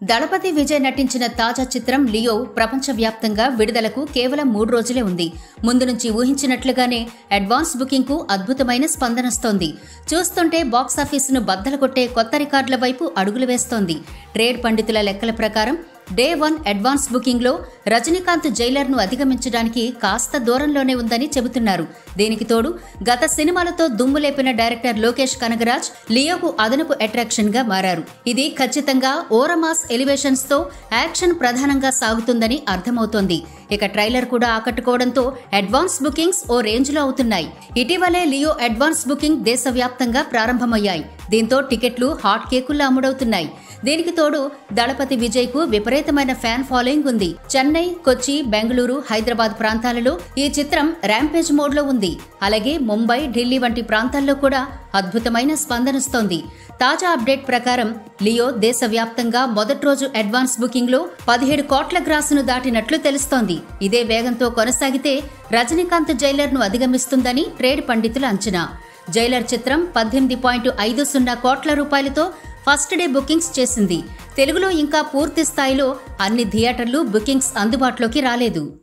దళపతి విజయ్ నటించిన తాజా చిత్రం లియో ప్రపంచవ్యాప్తంగా విడుదలకు కేవలం మూడు రోజులే ఉంది ముందు నుంచి ఊహించినట్లుగానే అడ్వాన్స్ బుకింగ్ కు అద్భుతమైన స్పందనస్తోంది చూస్తుంటే బాక్సాఫీసును బద్దలు కొట్టే కొత్త రికార్డుల వైపు అడుగులు వేస్తోంది ట్రేడ్ పండితుల లెక్కల ప్రకారం డే వన్ అడ్వాన్స్ బుకింగ్ లో రజనీకాంత్ జైలర్ ను అధిగమించడానికి కాస్త దూరంలోనే ఉందని చెబుతున్నారు దీనికి తోడు గత సినిమాలతో దుమ్ము లేపిన డైరెక్టర్ లోకేష్ కనగరాజ్ లియోకు అదనపు అట్రాక్షన్ గా మారారు ఇది ఖచ్చితంగా ఓరమాస్ ఎలివేషన్స్ తో యాక్షన్ ప్రధానంగా సాగుతుందని అర్థమవుతోంది ఇక ట్రైలర్ కూడా ఆకట్టుకోవడంతో అడ్వాన్స్ బుకింగ్స్ ఓ రేంజ్ లో అవుతున్నాయి ఇటీవలే లియో అడ్వాన్స్ బుకింగ్ దేశవ్యాప్తంగా ప్రారంభమయ్యాయి దీంతో టికెట్లు హాట్ కేకుల్లా అమ్ముడవుతున్నాయి దీనికి తోడు దళపతి విజయ్ కు విపరీతమైన ఫ్యాన్ ఫాలోయింగ్ ఉంది చెన్నై కొచ్చి బెంగళూరు హైదరాబాద్ ప్రాంతాలలో ఈ చిత్రం ర్యాంపేజ్ మోడ్ లో ఉంది అలాగే ముంబై ఢిల్లీ వంటి ప్రాంతాల్లో కూడా అద్భుతమైన స్పందనస్తోంది తాజా అప్డేట్ ప్రకారం లియో దేశవ్యాప్తంగా మొదటి రోజు అడ్వాన్స్ బుకింగ్ లో పదిహేడు కోట్ల గ్రాసును దాటినట్లు తెలుస్తోంది ఇదే వేగంతో కొనసాగితే రజనీకాంత్ జైలర్ ను అధిగమిస్తుందని ట్రేడ్ పండితుల అంచనా జైలర్ చిత్రం పద్దెనిమిది పాయింట్ ఐదు సున్నా కోట్ల రూపాయలతో ఫస్ట్ డే బుకింగ్స్ చేసింది తెలుగులో ఇంకా పూర్తి స్థాయిలో అన్ని థియేటర్లు బుకింగ్స్ అందుబాటులోకి రాలేదు